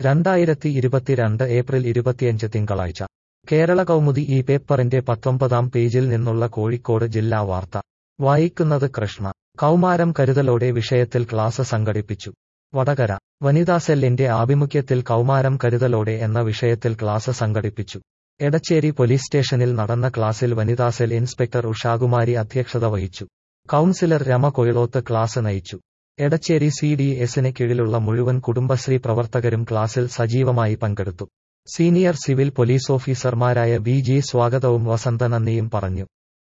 രണ്ടായിരത്തി ഇരുപത്തിരണ്ട് ഏപ്രിൽ ഇരുപത്തിയഞ്ച് തിങ്കളാഴ്ച കേരള കൗമുദി ഈ പേപ്പറിന്റെ പത്തൊമ്പതാം പേജിൽ നിന്നുള്ള കോഴിക്കോട് ജില്ലാ വാർത്ത വായിക്കുന്നത് കൃഷ്ണ കൗമാരം കരുതലോടെ വിഷയത്തിൽ ക്ലാസ് സംഘടിപ്പിച്ചു വടകര വനിതാ സെല്ലിന്റെ ആഭിമുഖ്യത്തിൽ കൗമാരം കരുതലോടെ എന്ന വിഷയത്തിൽ ക്ലാസ് സംഘടിപ്പിച്ചു എടച്ചേരി പോലീസ് സ്റ്റേഷനിൽ നടന്ന ക്ലാസിൽ വനിതാ സെൽ ഇൻസ്പെക്ടർ ഉഷാകുമാരി അധ്യക്ഷത വഹിച്ചു കൌൺസിലർ രമ കൊയിലോത്ത് ക്ലാസ് നയിച്ചു എടച്ചേരി സി ഡി എസിന് കീഴിലുള്ള മുഴുവൻ കുടുംബശ്രീ പ്രവർത്തകരും ക്ലാസിൽ സജീവമായി പങ്കെടുത്തു സീനിയർ സിവിൽ പോലീസ് ഓഫീസർമാരായ ബി ജി സ്വാഗതവും വസന്ത നന്ദിയും പറഞ്ഞു